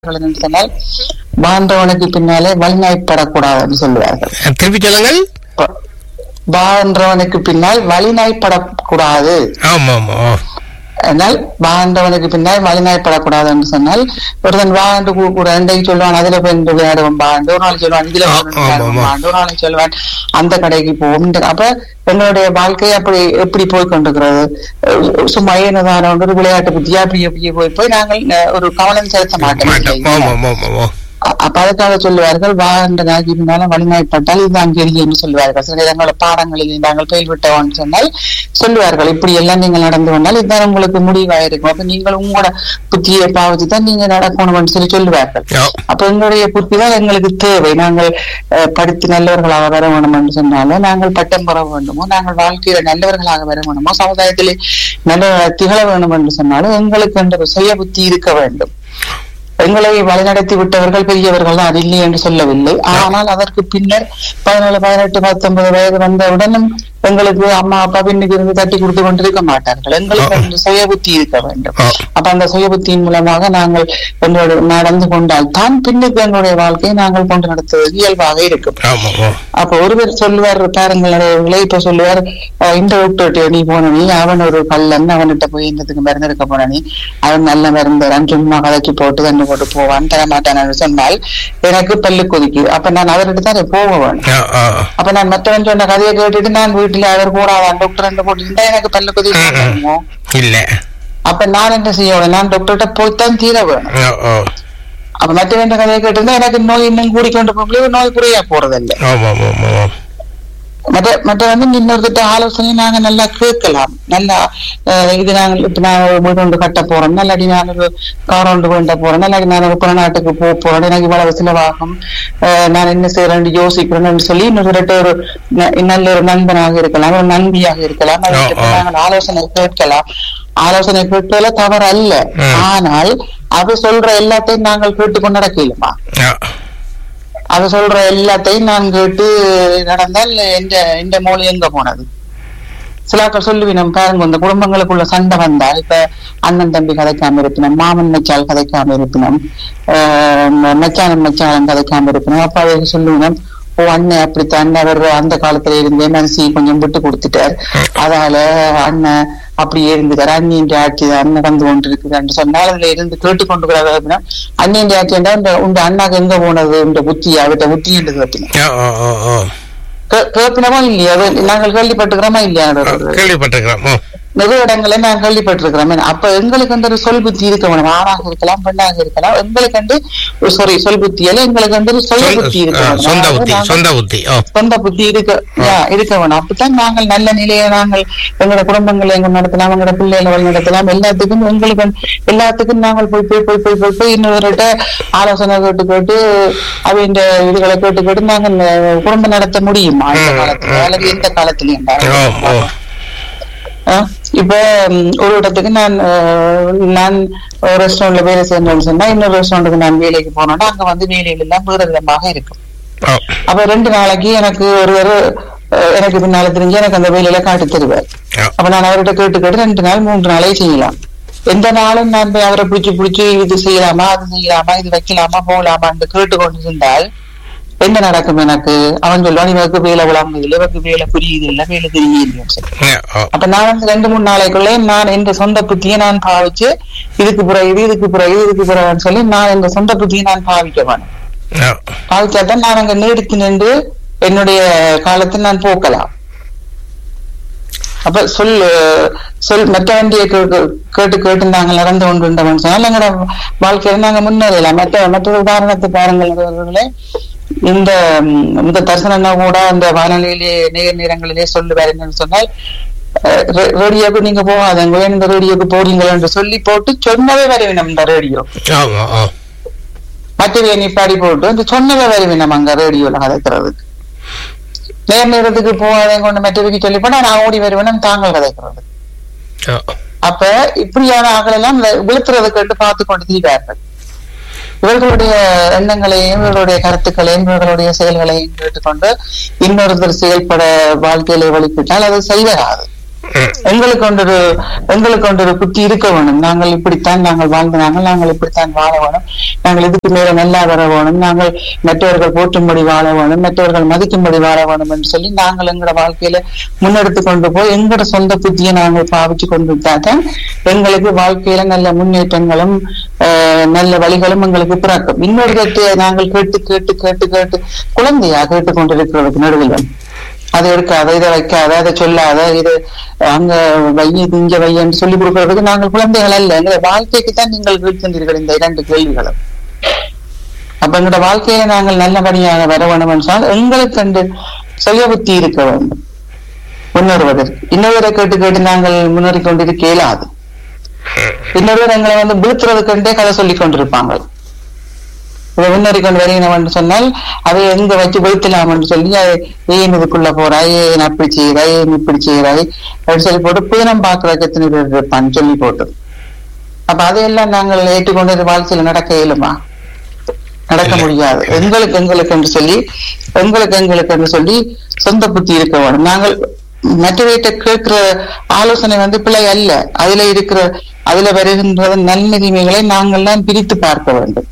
என்று சொன்னால் வாழ்ந்தவனுக்கு பின்னாலே வழிநாய்ப்படக்கூடாதுன்னு சொல்லுவார்கள் திருப்பி சொல்லுங்கள் ப- வாழ்ன்றவனுக்கு பின்னால் வழிநாய்ப்படக்கூடாது ஆமா ஆமா ஓ. ஆனால் வாழ்ந்தவனுக்கு பின்னால் வழிநாய்ப்படக்கூடாது என்று சொன்னால் ஒருத்தன் வாழ்ந்து கூட இன்றைக்கு சொல்லுவான் அதுல போய் நின்று விளையாடுவோம் பாண்டு ஒரு நாள் சொல்லுவான் இதுல போய் நின்று ஆ, ஆமா, விளையாடுவோம் ஆமா. பாண்டு ஒரு நாள் சொல்லுவான் அந்த கடைக்கு போவோம் இந்த- அப்ப எங்களுடைய வாழ்க்கை அப்படி எப்படி போய் கொண்டிருக்கிறது அஹ் சும்மா ஏனதான ஒரு விளையாட்டு புத்தியா அப்படி அப்படியே போய் போய் நாங்கள் அஹ், ஒரு கவனம் செலுத்த மாட்டோம் மாட்டோம் ஆமா ஆமா ஆமா ஓ. அ- அப்ப அதுக்காக சொல்லுவார்கள் வாழ்ந்த நாகினாலும் வலிமைப்பட்டால் இதுதான் கெதி என்று சொல்லுவார்கள் சில இடங்கள பாடங்களில் நாங்கள் பயில்விட்டோம்னு சொன்னால் சொல்லுவார்கள் இப்படி எல்லாம் நீங்கள் நடந்து கொண்டால் இதுதான் உங்களுக்கு முடிவாயிருக்கும் அப்ப நீங்கள் உங்களோட புத்தியை பாவிச்சு தான் நீங்க நடக்கணும்னு சொல்லி சொல்லுவார்கள் ஆ. அப்ப எங்களுடைய புத்தி தான் எங்களுக்கு தேவை நாங்கள் அஹ், படித்து நல்லவர்களாக வர வேண்டும் என்று சொன்னாலும் நாங்கள் பட்டம் பெற வேண்டுமோ நாங்கள் வாழ்க்கையில நல்லவர்களாக வர வேண்டுமோ சமுதாயத்திலே நல்ல திகழ வேண்டும் என்று சொன்னாலும் எங்களுக்கு என்ற ஒரு சுய புத்தி இருக்க வேண்டும் எங்களை வழிநடத்தி விட்டவர்கள் பெரியவர்கள் தான் இல்லை என்று சொல்லவில்லை ஆனால் அதற்கு பின்னர் பதினேழு பதினெட்டு பத்தொன்பது வயது வந்தவுடனும் எங்களுக்கு அம்மா அப்பா பின்னுக்கு இருந்து தட்டி கொடுத்து கொண்டிருக்க மாட்டார்கள் எங்களுக்கு அந்த சுய புத்தி இருக்க வேண்டும் ஆ. அப்ப அந்த சுய புத்தியின் மூலமாக நாங்கள் எங்களோட நடந்து கொண்டால் தான் பின்னுக்கு எங்களுடைய வாழ்க்கையை நாங்கள் கொண்டு நடத்துவது இயல்பாக இருக்கும் ஆமா ஓ. அப்ப ஒருவர் சொல்லுவார் பாருங்கள் நிறைய இப்ப சொல்லுவார் அஹ் இந்த டாக்டர்கிட்ட நீ போன நீ அவன் ஒரு கல்லன் அவன்கிட்ட போய் என்னத்துக்கு மருந்து எடுக்க போன நீ அவன் நல்ல மருந்து நான் சும்மா கதைக்கு போட்டு தண்ணி போட்டு போவான் தர மாட்டான்னு சொன்னால் எனக்கு பல்லு கொதிக்குது அப்ப நான் அவர்கிட்ட தான் போக வேணும் ஆ, ஆ. அப்ப நான் மற்றவன் சொன்ன கதையை கேட்டுட்டு நான் வீட்டுல அவர் கூடாதான் டாக்டர் ரெண்டு போட்டு எனக்கு பல்லு கொதிக்குமோ இல்ல அப்ப நான் என்ன செய்ய வேணும் நான் டாக்டர்கிட்ட போய்த்தான் தீர வேணும் ஆ, ஆ. அப்ப மற்றவன் கதையை கேட்டிருந்தா எனக்கு நோய் இன்னும் கூடிக்கொண்டு போகல நோய் குறைய போறதில்லை ஆமா ஆமா ஆமா ஆமா. மற்ற மற்ற வந்து இன்னொருக்கிட்ட ஆலோசனை நாங்க நல்லா கேட்கலாம் நல்லா அஹ், இது நாங்கள் இப்ப நான் ஒரு வீடு ஒன்று கட்ட போறோம் நல்லாடி நான் ஒரு கார் ஒன்று வேண்ட போறேன் நல்லாடி நான் ஒரு புறநாட்டுக்கு போக போறேன் எனக்கு இவ்வளவு செலவாகும் அஹ், நான் என்ன செய்யறேன் யோசிக்கிறேன்னு சொல்லி இன்னொருத்த ஒரு ந- நல்ல ஒரு நண்பனாக இருக்கலாம் ஒரு நண்பியாக இருக்கலாம் அவர்கிட்ட ஆ, ஆ. நாங்கள் ஆலோசனை கேட்கலாம் ஆலோசனை கேட்கல தவறு அல்ல ம். ஆனால் அவ சொல்ற எல்லாத்தையும் நாங்கள் கேட்டுக்கொண்டு நடக்கலுமா ஆ. அவ சொல்ற எல்லாத்தையும் நான் கேட்டு நடந்தால் எந்த எந்த மொழி எங்க போனது சிலாக்கள் சொல்லுவினம் பாருங்க இந்த குடும்பங்களுக்குள்ள சண்டை வந்தால் இப்ப அண்ணன் தம்பி கதைக்காம இருப்பினம் மாமன் மச்சால் கதைக்காம இருப்பினம் ஆஹ் மச்சானன் மச்சாளன் கதைக்காம இருப்பினம் அப்ப அவங்க சொல்லுவினம் ஓ அண்ணன் அப்படித்தான் அவர் அந்த காலத்துல இருந்தே மனசி கொஞ்சம் விட்டு கொடுத்துட்டார் அதால அண்ணன் அப்படியே இருந்துட்டார் அண்ணியின் ஆட்சி தான் நடந்து கொண்டிருக்குதுன்னு சொன்னால் அதுல இருந்து கேட்டுக்கொண்டு அப்படின்னா அண்ணியின் ஆட்சி என்றா இந்த உங்க அண்ணாக்கு எங்க போனது இந்த புத்தி அவர்கிட்ட புத்தி என்று கேட்பினோம் ஆ, ஆ, ஆ, ஆ. கேட்பினமா இல்லையா அது நாங்கள் கேள்விப்பட்டுக்கிறோமா இல்லையா ஆ, கேள்விப்பட்டிருக்கிறோம் ஓ. நிறைய இடங்கள்ல நான் கேள்விப்பட்டிருக்கிறேன் அப்ப எங்களுக்கு வந்து ஒரு சொல் புத்தி இருக்க வேணும் ஆணாக இருக்கலாம் பெண்ணாக இருக்கலாம் எங்களுக்கு வந்து சாரி சொல் புத்தியில எங்களுக்கு வந்து ஒரு சுய புத்தி சொந்த- இருக்க ஆ, வேணும் சொந்த அதாவது புத்தி நாங்கள் சொந்த புத்தி ஓ சொந்த புத்தி இருக்க யா, இருக்க வேணும் அப்பதான் நாங்கள் நல்ல நிலையை நாங்கள் எங்களோட குடும்பங்களை எங்க நடத்தலாம் எங்களோட பிள்ளைகளை வழி நடத்தலாம் எல்லாத்துக்கும் எங்களுக்கு வந்து- எல்லாத்துக்கும் நாங்கள் போய் போய் போய் போய் போய் போய் இன்னொருட்ட ஆலோசனை கேட்டு கேட்டு அவங்க இதுகளை கேட்டு கேட்டு நாங்கள் அஹ், குடும்பம் நடத்த முடியுமா இந்த ம், காலத்துல ம். அல்லது எந்த காலத்திலையும் ஓ ஓ அஹ், இப்ப ம், ஒரு இடத்துக்கு நான் அஹ், நான் ரெஸ்டாரண்ட்ல வேலை செய்யணும்னு சொன்னா இன்னொரு ரெஸ்டாரண்ட்டுக்கு நான் வேலைக்கு போனோம்னா அங்க வந்து வேலைகள் எல்லாம் வேறு விதமாக இருக்கும் ஓ அப்ப ரெண்டு நாளைக்கு எனக்கு ஒருவர் அஹ், எனக்கு பின்னால தெரிஞ்சு எனக்கு அந்த வேலையில காட்டி தருவார் ஆ. அப்ப நான் அவர்கிட்ட கேட்டு கேட்டு ரெண்டு நாள் மூன்று நாளே செய்யலாம் எந்த நாளும் நான் போய் அவரை பிடிச்சு பிடிச்சு இது செய்யலாமா அது செய்யலாமா இது வைக்கலாமா போகலாமான்னு கேட்டுக்கொண்டு இருந்தால் என்ன நடக்கும் எனக்கு அவன் சொல்லுவான் இவருக்கு வேலை விளங்குது இல்லை இவருக்கு வேலை புரியுது இல்லை வேலை தெரியுது சொல்லி ஆ, ஓ அப்ப நான் வந்து ரெண்டு மூணு நாளைக்குள்ளே நான் எந்த சொந்த புத்தியை நான் பாவிச்சு இதுக்கு பிறகு இது இதுக்கு பிறகு இது, இதுக்கு பிறகுன்னு சொல்லி நான் எந்த சொந்த புத்தியை நான் பாவிக்க வேணும் ஆ. பாவிச்சாதான் நான் அங்க நீடித்து நின்று என்னுடைய காலத்தை நான் போக்கலாம் அப்ப சொல் சொல் மற்ற வண்டியை கேட்டு கேட்டு நாங்கள் நடந்து கொண்டு சொன்னால் எங்களோட வாழ்க்கையில நாங்க முன்னேறலாம் மற்ற மற்ற உதாரணத்தை பாருங்கள் நண்பர்களே. இந்த ம், இந்த தரிசனா கூட அந்த வானொலியிலே நேர் நேரங்களிலே சொல்லுவார் என்னன்னு சொன்னால் அஹ், ரே- ரேடியோக்கு நீங்க போகாதங்க ஏன் இந்த ரேடியோக்கு போறீங்களோ என்று சொல்லி போட்டு சொன்னவே வரவேணும் இந்த ரேடியோ ஆமா ஆ மற்றவையை நிப்பாடி போட்டு அந்த சொன்னவே வருவேன் அங்க ரேடியோல கதைக்கிறதுக்கு நேர் நேரத்துக்கு போகாதேங்க கொண்டு மற்றவைக்கு சொல்லி போனா நான் ஓடி வருவேன் தாங்கள் கதைக்கிறது ஆ. அப்ப இப்படியான ஆக்கள் எல்லாம் விழுத்துறது கேட்டு பார்த்து கொண்டு தீர்வார்கள் இவர்களுடைய எண்ணங்களையும் இவர்களுடைய கருத்துக்களையும் இவர்களுடைய செயல்களையும் கேட்டுக்கொண்டு இன்னொருத்தர் செயல்பட வாழ்க்கையில வழிபட்டால் அது செய்வராது எங்களுக்கு ஒன்றொரு எங்களுக்கு ஒன்றொரு புத்தி இருக்க வேணும் நாங்கள் இப்படித்தான் நாங்கள் வாழ்ந்தாங்க நாங்கள் இப்படித்தான் வாழ வேணும் நாங்கள் இதுக்கு மேல நல்லா வர வேணும் நாங்கள் மற்றவர்கள் போற்றும்படி வாழ வேணும் மற்றவர்கள் மதிக்கும்படி வாழ வேணும் என்று சொல்லி நாங்கள் எங்களோட வாழ்க்கையில முன்னெடுத்து கொண்டு போய் எங்களோட சொந்த புத்தியை நாங்கள் பாவிச்சு கொண்டு தான் எங்களுக்கு வாழ்க்கையில நல்ல முன்னேற்றங்களும் ஆஹ், நல்ல வழிகளும் எங்களுக்கு பிறக்கும் இன்னொரு கேட்டு நாங்கள் கேட்டு கேட்டு கேட்டு கேட்டு குழந்தையா கேட்டு கொண்டிருக்கிறதுக்கு நடுவில் அதை எடுக்காத இதை வைக்காத அதை சொல்லாத இது அங்க வைய இது இங்க வையன்னு சொல்லி கொடுக்கறதுக்கு நாங்கள் குழந்தைகள் அல்ல எங்களை வாழ்க்கைக்கு தான் நீங்கள் கேட்கின்றீர்கள் இந்த இரண்டு கேள்விகளும் அப்ப எங்களோட வாழ்க்கையில நாங்கள் நல்லபடியாக வர வேண்டும் என்றால் எங்களுக்கு கண்டு சுய புத்தி இருக்க வேண்டும் முன்னேறுவதற்கு இன்னொருவரை கேட்டு கேட்டு நாங்கள் முன்னேறி கொண்டிருக்க இயலாது இன்னொருவர் எங்களை வந்து விழுத்துறதுக்கண்டே கதை சொல்லிக் கொண்டிருப்பாங்க இதை முன்னேறி கொண்டு வருகிறோம் என்று சொன்னால் அதை எங்க வச்சு வீழ்த்தலாம் என்று சொல்லி அதை ஏன் இதுக்குள்ள போறாய் ஏன் அப்படி செய்கிறாய் ஏன் இப்படி செய்கிறாய் அப்படின்னு சொல்லி போட்டு பீனம் பாக்குறதுக்கு எத்தனை பேர் இருப்பான்னு சொல்லி போட்டு அப்ப அதையெல்லாம் நாங்கள் ஏற்றுக்கொண்டு வாழ்க்கையில நடக்க இயலுமா நடக்க முடியாது எங்களுக்கு எங்களுக்கு என்று சொல்லி எங்களுக்கு எங்களுக்கு என்று சொல்லி சொந்த புத்தி இருக்க வேணும் நாங்கள் மற்றவர்கிட்ட கேட்கிற ஆலோசனை வந்து பிழை அல்ல அதுல இருக்கிற அதுல வருகின்ற நன்மை தீமைகளை நாங்கள் தான் பிரித்து பார்க்க வேண்டும்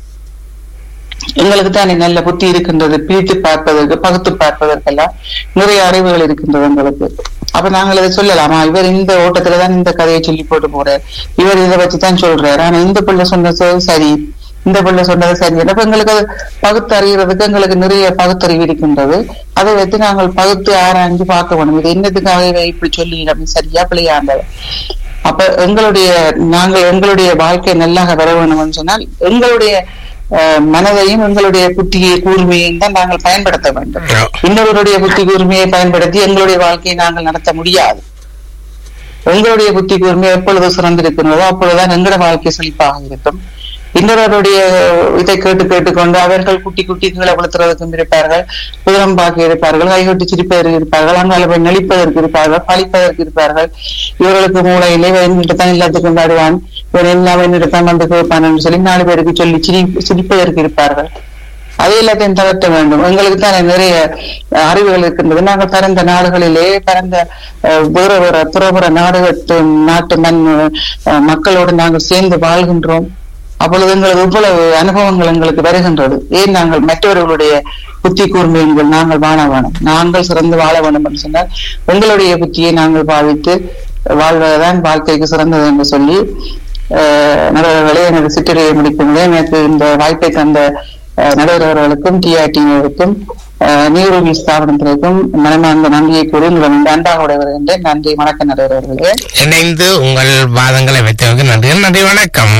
எங்களுக்கு தானே நல்ல புத்தி இருக்கின்றது பிரித்து பார்ப்பதற்கு பகுத்து பார்ப்பதற்கெல்லாம் நிறைய அறிவுகள் இருக்கின்றது எங்களுக்கு அப்ப நாங்கள் இதை சொல்லலாமா இவர் இந்த ஓட்டத்துலதான் இந்த கதையை சொல்லி போட்டு போறார் இவர் இதை வச்சுதான் சொல்றாரு ஆனா இந்த பிள்ளை சொன்னது சரி இந்த பிள்ளை சொன்னது சரி அப்ப எங்களுக்கு அது பகுத்து அறிகிறதுக்கு எங்களுக்கு நிறைய பகுத்தறிவு இருக்கின்றது அதை வைத்து நாங்கள் பகுத்து ஆராய்ஞ்சு பார்க்க வேணும் இது என்னத்துக்காக இதை இப்படி சொல்லி அப்படின்னு சரியா பிள்ளையாண்டது அப்ப எங்களுடைய நாங்கள் எங்களுடைய வாழ்க்கை நல்லாக வர வேணும்னு சொன்னால் எங்களுடைய அஹ், மனதையும் எங்களுடைய புத்தியை கூர்மையையும் தான் நாங்கள் பயன்படுத்த வேண்டும் ஆ. இன்னொருவருடைய புத்தி கூர்மையை பயன்படுத்தி எங்களுடைய வாழ்க்கையை நாங்கள் நடத்த முடியாது எங்களுடைய புத்தி கூர்மை எப்பொழுது சிறந்திருக்கிறதோ அப்பொழுதுதான் எங்களோட வாழ்க்கை செழிப்பாக இருக்கும் இன்னொருவருடைய இதை கேட்டு கேட்டுக்கொண்டு அவர்கள் குட்டி குட்டி கீழே விழுத்துறதுக்கும் இருப்பார்கள் புதனம் பார்க்க இருப்பார்கள் கைகொட்டி சிரிப்பதற்கு இருப்பார்கள் அங்கால போய் நெளிப்பதற்கு இருப்பார்கள் பழிப்பதற்கு இருப்பார்கள் இவர்களுக்கு மூளையிலே வேண்டிட்டு தான் எல்லாத்துக்கும் கொண்டாடுவான் இவன் எல்லாம் வேண்டிட்டு தான் வந்து கேட்பான் சொல்லி நாலு பேருக்கு சொல்லி சிரி சிரிப்பதற்கு இருப்பார்கள் அதை எல்லாத்தையும் தவிர்க்க வேண்டும் எங்களுக்கு தான் நிறைய அஹ், அறிவுகள் இருக்கின்றது நாங்கள் பிறந்த நாடுகளிலே பிறந்த அஹ், வேற வேற புறப்புற நாடுகட்டு நாட்டு மண் அஹ், மக்களோடு நாங்கள் சேர்ந்து வாழ்கின்றோம் அப்பொழுது எங்களுக்கு இவ்வளவு அனுபவங்கள் எங்களுக்கு வருகின்றது ஏன் நாங்கள் மற்றவர்களுடைய புத்தி கூர்மையுங்கள் நாங்கள் வாழ வேணும் நாங்கள் சிறந்து வாழ வேண்டும் என்று சொன்னால் உங்களுடைய புத்தியை நாங்கள் பாவித்து வாழ்வதுதான் வாழ்க்கைக்கு சிறந்தது என்று சொல்லி அஹ், நடுவர்களே எனது சிற்றுரையை முடிக்கின்றேன் எனக்கு இந்த வாய்ப்பை தந்த அஹ், நடுவர்களுக்கும் டிஆர்டிக்கும் நீரூபி ஸ்தாபனத்திற்கும் மனமார்ந்த நன்றியை கூறி உங்களை அன்பாக வருகின்றேன் நன்றி வணக்கம் நடுவர்களே இணைந்து உங்கள் வாதங்களை வைத்தவங்க நன்றி நன்றி வணக்கம்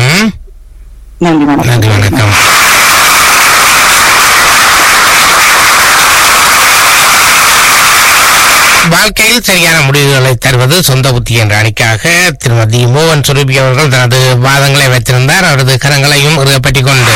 நன்றி நன்றி வணக்கம் வணக்கம் வாழ்க்கையில் சரியான முடிவுகளை தருவது சொந்த புத்தி என்ற அணிக்காக திருமதி மோகன் சுரூபி அவர்கள் தனது வாதங்களை வைத்திருந்தார் அவரது கரங்களையும் இறுகப்பற்றிக் கொண்டு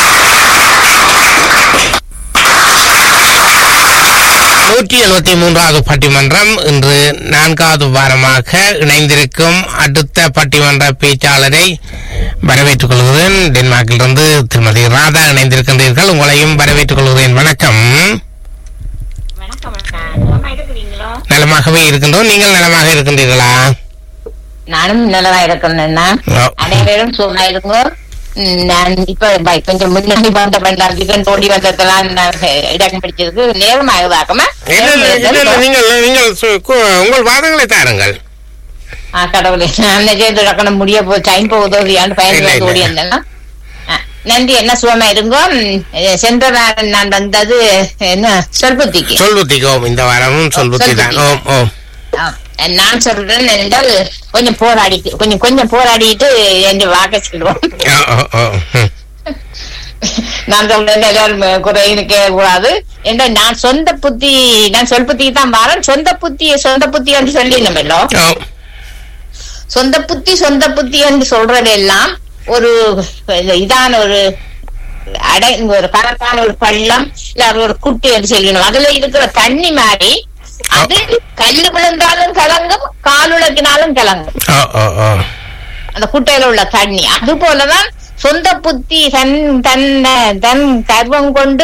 நூற்றி எழுபத்தி மூன்றாவது பட்டிமன்றம் இன்று நான்காவது வாரமாக இணைந்திருக்கும் அடுத்த பட்டிமன்ற பேச்சாளரை வரவேற்றுக் கொள்கிறேன் டென்மார்க்கிலிருந்து திருமதி ராதா இணைந்திருக்கின்றீர்கள் உங்களையும் வரவேற்றுக் கொள்கிறேன் வணக்கம் வணக்கம் அக்கா சுகமா இருக்கிறீங்களோ நலமாகவே இருக்கின்றோம் நீங்கள் நலமாக இருக்கின்றீர்களா நானும் நல்லதா இருக்கணும்னா ஓ. அனைவரும் சுகமா இருங்கோ ம், நான் இப்ப பை- கொஞ்சம் முன்னாடி வந்த வேண்டாம் சிக்கன் தோண்டி வந்ததெல்லாம் நான் இடம் பிடிச்சதுக்கு நேரம் ஆகுதாக்கமா இல்ல, இல்ல, இல்ல, இல்ல, நீங்கள் நீங்கள் சு- கு- உங்கள் வாதங்களை தாருங்கள் கடவுளே நான் சேர்ந்து டக்கணும் முடிய போ டைம் போகுதோ இல்லையான்னு இல்ல, பயந்து இல்ல. ஓடி இருந்தேன்னா ஆ, நன்றி என்ன சுகமா இருங்கோ ம், சென்ற வாரம் நான் வந்தது என்ன சொல்புத்திக்கு சொல் புத்திக்கோம் இந்த வாரமும் சொல் புத்தி தான் ஓம் ஓம் ஆ, நான் சொல்றேன் என்றால் கொஞ்சம் போராடிட்டு கொஞ்சம் கொஞ்சம் போராடிட்டு என்று வாக்க சொல்லுவோம் ஓ, ஓ, ஓ. ம். நான் சொல்றேன் எல்லாரும் குறைன்னு கேட்கக்கூடாது என்ற நான் சொந்த புத்தி நான் சொல் புத்தி தான் வரேன் சொந்த புத்தி சொந்த புத்தி என்று சொல்லி நம்மளோ ஓ. சொந்த புத்தி சொந்த புத்தி என்று சொல்றது எல்லாம் ஒரு இதான ஒரு அடை ஒரு கணக்கான ஒரு பள்ளம் இல்ல அது ஒரு குட்டி என்று சொல்லணும் அதுல இருக்கிற தண்ணி மாதிரி அது கல்லு விழுந்தாலும் கலங்கும் கால் உலக்கினாலும் கலங்கும் ஓ, ஓ, ஓ. அந்த குட்டையில உள்ள தண்ணி அது போலதான் சொந்த புத்தி தன் தன் தன் கர்வம் கொண்டு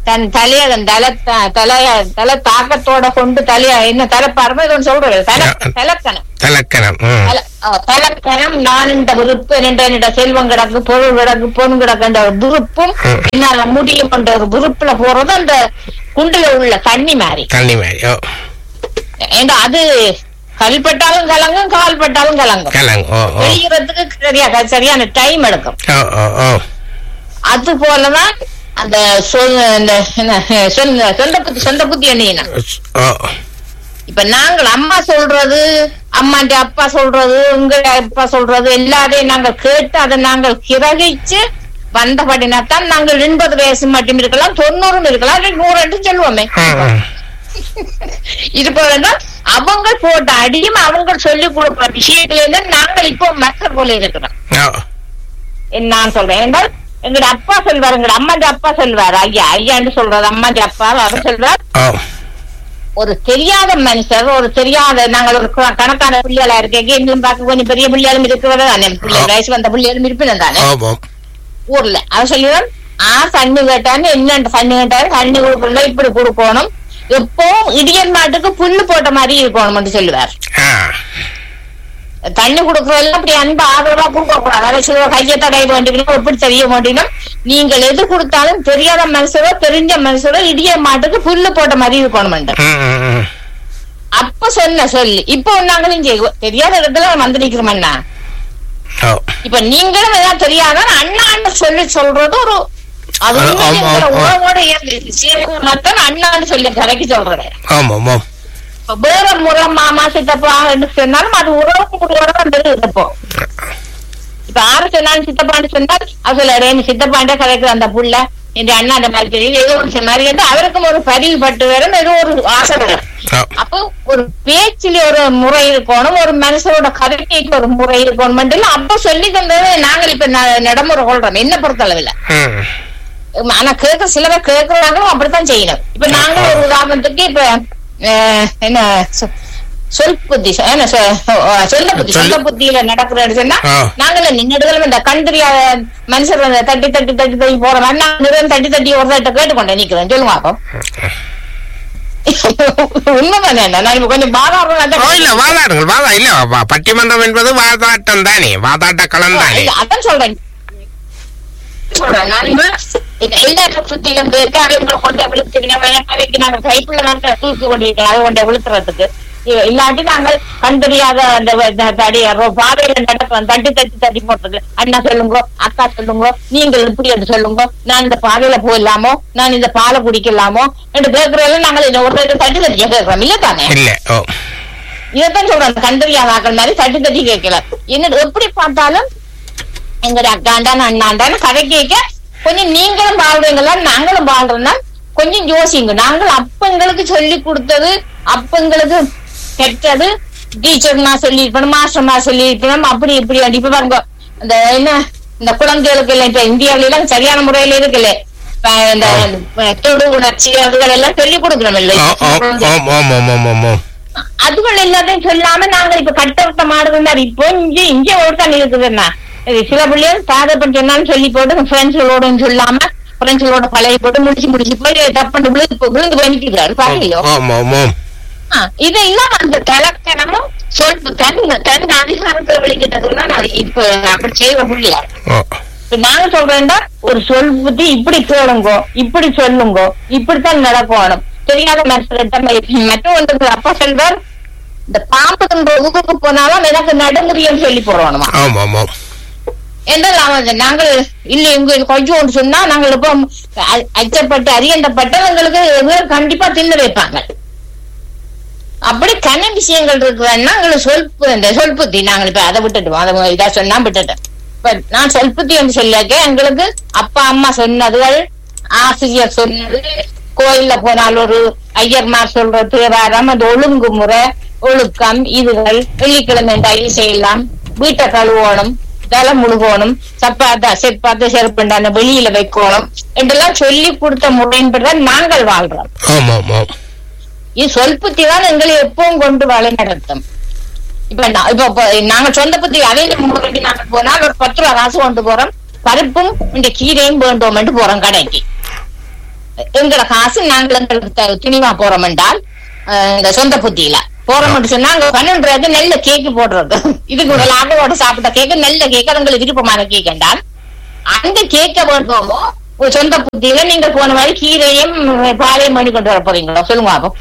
தன் தலைய தலை தலைய தலை தாக்கத்தோட கொண்டு தலைய என்ன தலைப்பாருமோ இது ஒன்று சொல்றது தலை தலைக்கணம் தலக்கணம் ம். தல- அஹ் தலக்கணம் நான் இந்த விருப்பு என்ற என்னோட செல்வம் கிடக்கு பொருள் கிடக்கு பொன் கிடக்கு என்ற ஒரு விருப்பும் ம். என்னால முடியும் என்ற ஒரு விருப்புல போறது அந்த குண்டுல உள்ள தண்ணி மாதிரி தண்ணி மாதிரி ஓ ஏண்டா அது கல்பட்டாலும் கலங்கும் கால் பட்டாலும் கலங்கும் கலங் ஓ ஓ வெளியறதுக்கு சரியா சரியான டைம் எடுக்கும் ஓ ஓ ஓ அது போலதான் அந்த சொல் இந்த என்ன, சொந்த சொந்த புத்தி சொந்த புத்தி என்ன ஓ இப்ப நாங்கள் அம்மா சொல்றது அம்மாண்ட அப்பா சொல்றது உங்க அப்பா சொல்றது எல்லாரையும் நாங்கள் கேட்டு அதை நாங்கள் கிரகிச்சு வந்தபடினாத்தான் நாங்கள் எண்பது வயசு மட்டும் இருக்கலாம் தொண்ணூறும் இருக்கலாம் இல்லை நூறு என்று சொல்லுவோமே ம், ம். இது போலதான் அவங்க போட்ட அடியும் அவங்க சொல்லி கொடுக்குற விஷயத்துல இருந்து நாங்கள் இப்போ மக்கள் போல இருக்கிறோம் ஓ என்ன நான் சொல்றேன் என்றால் எங்கட அப்பா சொல்வார் எங்கட அம்மாண்ட அப்பா சொல்வார் ஐயா ஐயான்னு சொல்றாரு அம்மாண்ட அப்பா அவர் சொல்வார் ஓ ஒரு தெரியாத மனுஷர் ஒரு தெரியாத நாங்கள் ஒரு க- கணக்கான பிள்ளைகளா இருக்கேன் இன்னும் பார்க்க கொஞ்சம் பெரிய பிள்ளைகளும் இருக்கிறது தானே பிள்ளை வயசு வந்த பிள்ளைகளும் இருப்பினும் தானே ஓ ஓ ஊர்ல அவர் சொல்லுவார் ஆ தண்ணி கேட்டான்னு என்ன தண்ணி கேட்டாரு தண்ணி கொடுக்கல இப்படி கொடுக்கணும் எப்போ இடியன் மாட்டுக்கு புல்லு போட்ட மாதிரி இருக்கணும்னு சொல்லுவார் ஆ தண்ணி கொடுக்கறதெல்லாம் அப்படி அன்பு ஆதரவா கொடுக்க கூடாது அதை சொல்லுவ கையை தடை வேண்டிக்கணும் எப்படி தெரிய வேண்டிக்கணும் நீங்கள் எது கொடுத்தாலும் தெரியாத மனுஷரோ தெரிஞ்ச மனுஷரோ இடிய மாட்டுக்கு புல்லு போட்ட மாதிரி இருக்கணும் ம், ம், ம். அப்ப சொன்ன சொல்லி இப்போ நாங்களும் செய்வோம் தெரியாத இடத்துல வந்து நிக்கிறோம்னா ஓ இப்ப நீங்களும் எதாவது தெரியாத அண்ணான்னு சொல்லி சொல்றது ஒரு அது ஆ, உண்மையிலே ஆமா, உங்களோட ஆமா. உறவோட இயல்பு. சேர்ந்து மட்டும் அண்ணான்னு சொல்லி கரைக்கு சொல்றேன் ஆமாம் ஆமாம் இப்ப வேற முறை மாமா சித்தப்பா என்று சொன்னாலும் அது உறவு முறையோட வந்து இருப்போம் இப்ப ஆறு சொன்னாலும் சித்தப்பான்னு சொன்னால் அவர் சொல்ல என் சித்தப்பாண்ட கதைக்கு அந்த புள்ள என் அண்ணா அந்த மாதிரி தெரியல ஏதோ ஒரு மாதிரி வந்து அவருக்கும் ஒரு பதிவு பட்டு வரும் ஏதோ ஒரு ஆசை வரும் ஓ அப்போ ஒரு பேச்சில ஒரு முறை இருக்கணும் ஒரு மனுஷனோட கதைக்கு ஒரு முறை இருக்கணும் அப்ப சொல்லி தந்தது நாங்கள் இப்ப ந- நடைமுறை கொள்றோம் என்ன பொறுத்தளவுல ம் உம், ஆனா கேட்க சில பேர் கேட்கறாங்களும் அப்படித்தான் செய்யணும் இப்ப நாங்க ஒரு உதாரணத்துக்கு இப்ப அஹ், என்ன சொ- சொல் புத்தி சொ- என்ன சொ- அஹ், சொல்ல புத்தி சொல்லு. சொல்ல புத்தியில நடக்கிறேன்னு சொன்னா ஆ. நாங்கள நின்னுடுகளும் இந்த கண்டறியாத மனுஷர் வந்து தட்டி தட்டி தட்டி தட்டி போற மாதிரி நான் நிறைய தட்டி தட்டி ஒரு தட்ட கேட்டுக்கொண்டேன் நிக்கிறேன் சொல்லுங்க அப்போ உண்மைதானே என்ன? நான் இப்ப கொஞ்சம் ஓ பாதாரம் இல்ல வாதாடுங்கள் வாதா இல்ல வா- பட்டிமன்றம் என்பது வாதாட்டம் தானே வாதாட்ட களம் தானே இல்ல, அதான் சொல்றேன் சொல்றேன். நான் இப்ப இந்த எல்லா சுத்திலும் போயிருக்கு அவங்க கொண்டு விழுத்துக்கிட்டு நாங்க கைப்புள்ள நாங்க தூக்கி கொண்டிருக்கோம் அதை கொண்டு விழுத்துறதுக்கு இ- இல்லாட்டி நாங்கள் கண்டறியாத அந்த வ- இந்த தடி ரோ- பாதையில நடக்கிறோம் தட்டி தட்டி தட்டி போட்டது அண்ணா சொல்லுங்க அக்கா சொல்லுங்க நீங்கள் இப்படி என்று சொல்லுங்க நான் இந்த பாதையில போயிடலாமோ நான் இந்த பாலை குடிக்கலாமோ என்று கேட்கறதுல நாங்கள் இந்த ஒரு தட்டி தட்டி கேட்கிறோம் இல்ல தானே இல்ல ஓ இதைத்தான் சொல்றேன் அந்த கண்டறியாத ஆக்கள் மாதிரி தட்டி தட்டி கேட்கல என்ன எப்படி பார்த்தாலும் எங்கட அக்காண்டான அண்ணாண்டான கதை கேட்க கொஞ்சம் நீங்களும் வாழ்றீங்களா நாங்களும் வாழ்றோம்னா கொஞ்சம் யோசிங்க நாங்கள் அப்ப எங்களுக்கு சொல்லி கொடுத்தது அப்ப எங்களுக்கு கெட்டது டீச்சர்னா சொல்லி இருக்கணும் மாஸ்டர்மா சொல்லி இருக்கணும் அப்படி இப்படி இப்ப பாருங்க இந்த என்ன இந்த குழந்தைகளுக்கு எல்லாம் இப்ப இந்தியாவில எல்லாம் சரியான முறையில இருக்குல்ல இப்ப இந்த தொடு உணர்ச்சி அதுகள் எல்லாம் சொல்லி கொடுக்கணும் ஓ ஓ ஓம் ஓம் ஓம் ஓம் ஓம் ஓம் அதுகள் எல்லாத்தையும் சொல்லாம நாங்க இப்ப கட்டவட்ட மாடுது மாதிரி இப்போ இங்க இங்க ஒருத்தான் இருக்குதுன்னா இது சில பிள்ளைகள் தாதப்பன் சொன்னாலும் சொல்லி போட்டு ஃப்ரெண்ட்ஸுகளோட சொல்லாம ஃப்ரெண்ட்ஸுகளோட பழகி போட்டு முடிச்சு முடிச்சு போய் தப்பண்டு விழுந்து போ- விழுந்து போய் நிக்கிறாரு பாக்கலையோ ஓம் ஓம் ஓம் ஆ, இது இல்லாம அந்த கலக்கணமும் சொல் தன் தன் அதிகாரத்தை வெளிக்கிட்டதுன்னா நான் இப்ப அப்படி செய்யற பிள்ளையா ஓ இப்ப நாங்க சொல்றேன்டா ஒரு சொல் புத்தி இப்படி கேளுங்கோ இப்படி சொல்லுங்கோ இப்படித்தான் நடக்கணும் தெரியாத மனுஷர்கிட்ட மற்றவங்களுக்கு அப்பா சொல்றார் இந்த பாம்புன்ற ஊருக்கு போனாலும் எனக்கு நடுமுறைன்னு சொல்லி போறோணுமா ஓம் ஓம் ஓம் என்றால் அவன் நாங்கள் இல்ல இங்க கொஞ்சம் ஒன்று சொன்னா நாங்கள் இப்போ அ- அச்சப்பட்டு அறியண்டப்பட்டவங்களுக்கு வேறு கண்டிப்பா தின்னு வைப்பாங்க அப்படி கன விஷயங்கள் இருக்குதுன்னா எங்களுக்கு சொல் பு- இந்த சொல் புத்தி நாங்கள் இப்ப அதை விட்டுட்டோம் அதை இதா சொன்னா விட்டுட்டேன் இப்ப நான் சொல் புத்தி என்று சொல்லியாக்க எங்களுக்கு அப்பா அம்மா சொன்னதுகள் ஆசிரியர் சொன்னது கோயில்ல போனால் ஒரு ஐயர்மார் சொல்ற தேவாரம் அந்த ஒழுங்குமுறை ஒழுக்கம் இதுகள் வெள்ளிக்கிழமை டயல் செய்யலாம் வீட்டை கழுவணும் தலை முழுகணும் சப்பாத்தா செப்பாத்த செருப்புண்டான வெளியில வைக்கணும் என்றெல்லாம் சொல்லி கொடுத்த முறையின்படிதான் நாங்கள் வாழ்றோம் ஓம் ஓம் ஓம் இது சொல் புத்தி தான் எங்களை எப்பவும் கொண்டு வழி நடத்தும் இப்ப நான் இப்ப இப்ப நாங்க சொந்த புத்தி அதே முறைக்கு நாங்க போனால் ஒரு பத்து ரூபா காசு கொண்டு போறோம் பருப்பும் இந்த கீரையும் வேண்டோம் போறோம் கடைக்கு எங்கட காசு நாங்கள் எங்களுக்கு த- துணிவா போறோம் என்றால் அஹ், இந்த சொந்த புத்தியில போறோம்னு சொன்னா அங்க பன்னெண்டு ரூபாய்க்கு நல்ல கேக்கு போடுறது இதுக்கு ஒரு லாபத்தோட சாப்பிட்ட கேக்கு நல்ல கேக்கு அது உங்களுக்கு விருப்பமான கேக் என்றால் அந்த கேக்க போடுவோமோ ஒரு சொந்த புத்தியில நீங்க போன மாதிரி கீரையும் பாலையும் பண்ணி கொண்டு வர போறீங்களோ சொல்லுங்க அப்போ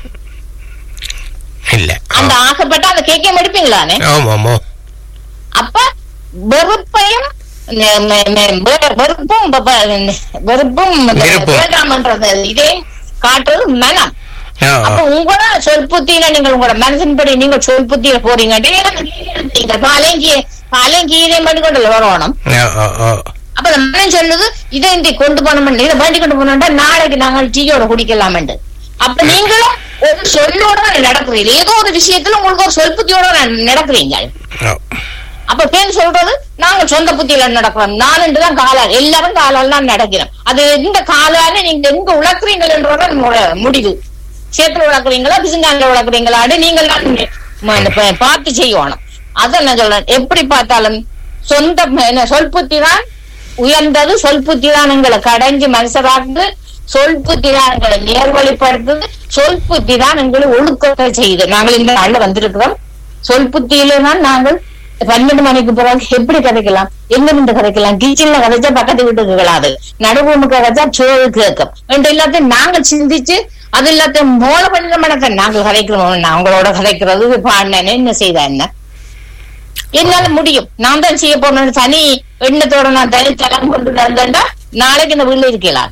இல்ல அந்த ஆசைப்பட்ட அந்த கேக்கையும் எடுப்பீங்களானே ஓம் ஓமோ அப்ப வெறுப்பையும் நெ- நெ- நெ- வெ- வெறுப்பும் ப- ப- வெறுப்பும் விருப்பம். வேண்டாமன்றது இதே காட்டுறது மனம் ஓ, அப்ப ஓ. உங்களோட சொல் புத்தியில நீங்க உங்களோட மனசின்படி நீங்க சொல் புத்தியில போறீங்க நீங்க பாலையும் கீ- பாலையும் கீரையும் பண்ணி கொண்டு வரணும் ஓ, ஓ, ஓ. அப்ப அந்த மனம் சொல்லுது இதை இந்த கொண்டு போனோம் இதை வேண்டி கொண்டு போனோம்டா நாளைக்கு நாங்கள் டீயோட குடிக்கலாம்னு அப்ப நீங்களும் ஒரு சொல்லோட நடக்கிறீங்க ஏதோ ஒரு விஷயத்துல உங்களுக்கு ஒரு சொல் புத்தியோட நடக்கிறீங்க ஓ. அப்ப பேர் சொல்றது நாங்க சொந்த புத்தியில நடக்கிறோம் நான் தான் காலால் எல்லாரும் காலால் தான் நடக்கிறோம் அது எந்த காலால நீங்க எங்க உழக்குறீங்கன்றத உங்களோட முடிவு சேத்துல உழக்குறீங்களா பிசுங்கால உழக்குறீங்களான்னு நீங்கள் தான் ம- இந்த ப- பார்த்து செய்யணும் அதான் நான் சொல்றேன் எப்படி பார்த்தாலும் சொந்த என்ன சொல் புத்தி தான் உயர்ந்தது சொல் புத்தி தான் எங்களை கடைஞ்சு மனசராக்குது சொல் புத்தி தான் எங்களை நேர்வழிப்படுத்துது சொல் புத்தி தான் எங்களை ஒழுக்கத்தை செய்யுது நாங்கள் இந்த நாள்ல வந்திருக்கிறோம் சொல் புத்தியில தான் நாங்கள் பன்னெண்டு மணிக்கு பிறகு எப்படி கிடைக்கலாம் எங்க நின்று கிடைக்கலாம் கிச்சன்ல கதைச்சா பக்கத்து வீட்டுக்கு கிளாது நடுவுமுக்கு கதைச்சா சோறு கேட்கும் ரெண்டு எல்லாத்தையும் நாங்கள் சிந்திச்சு அது எல்லாத்தையும் மூல பண்ணிட மனத்தை நாங்கள் கதைக்கிறோம் அவங்களோட கதைக்கிறது பாடினேன்னு என்ன செய்தா என்ன என்னால முடியும் நான் தான் செய்ய போறேன் தனி எண்ணத்தோட நான் தனி தலம் கொண்டு வந்தேன்டா நாளைக்கு இந்த வீட்டுல இருக்கலாம்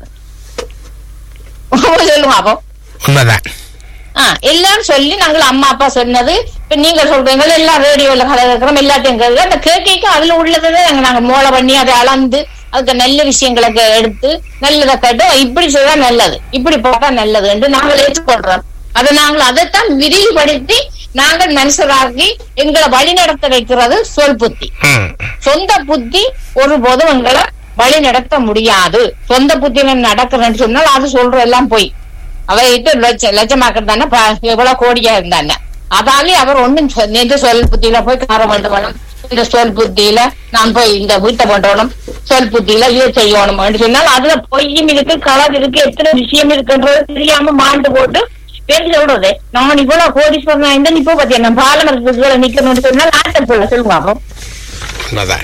சொல்லுங்க அப்போ உண்மைதான் ஆ, எல்லாம் சொல்லி நாங்கள் அம்மா அப்பா சொன்னது இப்ப நீங்க சொல்றீங்க எல்லாம் ரேடியோல கதை கேட்கிறோம் எல்லாத்தையும் கேட்கிறோம் அந்த கேட்க அதுல உள்ளதை நாங்க நாங்க மூளை பண்ணி அதை அளந்து அதுக்கு நல்ல விஷயங்களை கே- எடுத்து நல்லதை கேட்டு இப்படி செய்தா நல்லது இப்படி போட்டா நல்லது என்று நாங்கள் ஏற்றுக்கொள்றோம் அதை நாங்கள் அதைத்தான் விரிவுபடுத்தி நாங்கள் மனுஷராக்கி எங்களை வழி நடத்த வைக்கிறது சொல் புத்தி ம். சொந்த புத்தி ஒருபோதும் எங்களை வழி நடத்த முடியாது சொந்த புத்தியில நடக்கிறேன்னு சொன்னால் அது சொல்ற எல்லாம் போய் அவர் இட்டு லட்ச லட்சமாக்கிறது தானே ப- எவ்வளவு கோடியா இருந்தானே அதாலே அவர் ஒண்ணும் சொ- இந்த சொல் புத்தியில போய் கார வேண்டுமணும் இந்த சொல் புத்தியில நான் போய் இந்த வீட்டை பண்ணணும் சொல் புத்தியில இதை செய்யணும் சொன்னால் அதுல பொய்யும் இருக்கு களவு இருக்கு எத்தனை விஷயம் இருக்குன்றது தெரியாம மாண்டு போட்டு பேர் சொல்றது நான் இவ்வளவு கோடீஸ்வரனா இருந்தா இப்போ பாத்தியா நான் பாலமரத்துக்கு நிக்கணும்னு சொன்னால் ஆட்டம் சொல்ல சொல்லுங்க அப்போ உண்மைதான்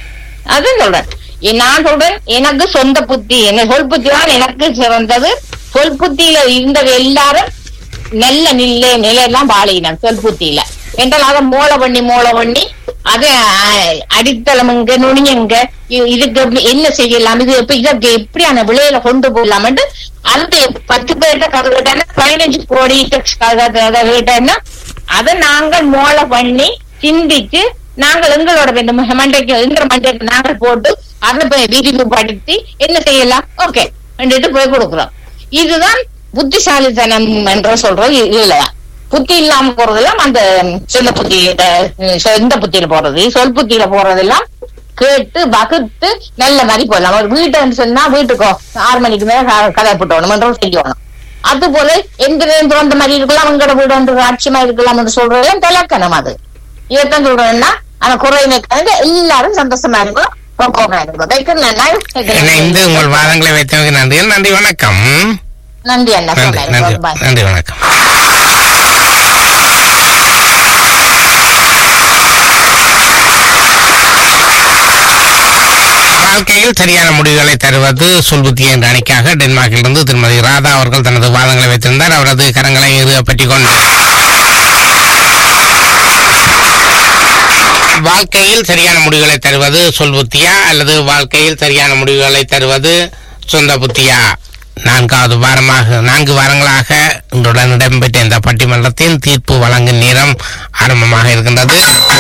அதான் சொல்றேன் எ- நான் சொல்றேன் எனக்கு சொந்த புத்தி என்ன சொல் புத்தி தான் எனக்கு சிறந்தது சொல் புத்தியில இருந்தது எல்லாரும் நல்ல நிலை நிலையெல்லாம் வாழினான் சொல் புத்தியில என்றால் அதை மூளை பண்ணி மூளை பண்ணி அது அஹ், அடித்தளம் எங்க நுனியங்க இ- இதுக்கு எப்படி- என்ன செய்யலாம் இது எப்ப இதற்கு எப்படியான விலையில கொண்டு போகலாம்னு அந்த பத்து பேர்கிட்ட கதை கேட்டேன்னா பதினஞ்சு கோடி கதை கதை கேட்டேன்னா அதை நாங்கள் மூளை பண்ணி சிந்திச்சு நாங்கள் எங்களோட இந்த ம- மண்டைக்கு எங்கிற மண்டைக்கு நாங்கள் போட்டு அதை போய் விரிவுபடுத்தி என்ன செய்யலாம் ஓகே போய் கொடுக்குறோம் இதுதான் புத்திசாலித்தனம் என்று சொல்றது இ- இதுலதான் புத்தி இல்லாம போறதெல்லாம் அந்த சொந்த புத்தி இந்த சொந்த புத்தியில போறது சொல் புத்தியில போறதெல்லாம் கேட்டு வகுத்து நல்ல மாதிரி போடலாம் ஒரு வீட்டுன்னு சொன்னா வீட்டுக்கோ ஆறு மணிக்கு மேல க- கதை போட்டோணும் செய்யணும் அது போல எந்த நேரம் அந்த மாதிரி இருக்கலாம் உங்களோட வீடு வந்து ஆட்சியமா இருக்கலாம் என்று சொல்றது திலக்கணம் அது இதைத்தான் சொல்றேன்னா அந்த குறையினை கலந்து எல்லாரும் சந்தோஷமா இருக்கும் பக்குவமா இருக்கும் வைக்கிறேன் அண்ணா. இணைந்து உங்கள் வாதங்களை வைத்தவங்க நன்றி நன்றி வணக்கம் நன்றி அண்ணா நன்றி நன்றி சொல்றேன் பாய் நன்றி வணக்கம் வாழ்க்கையில் சரியான முடிவுகளை தருவது சொல்புத்தி என்ற அணிக்காக டென்மார்க்கிலிருந்து திருமதி ராதா அவர்கள் தனது வாதங்களை வைத்திருந்தார் அவரது கரங்களை இரு பற்றி கொண்டு வாழ்க்கையில் சரியான முடிவுகளை தருவது சொல் புத்தியா அல்லது வாழ்க்கையில் சரியான முடிவுகளை தருவது சொந்த புத்தியா நான்காவது வாரமாக நான்கு வாரங்களாக இன்றுடன் இடம்பெற்ற இந்த பட்டிமன்றத்தின் தீர்ப்பு வழங்கும் நேரம் ஆரம்பமாக இருக்கின்றது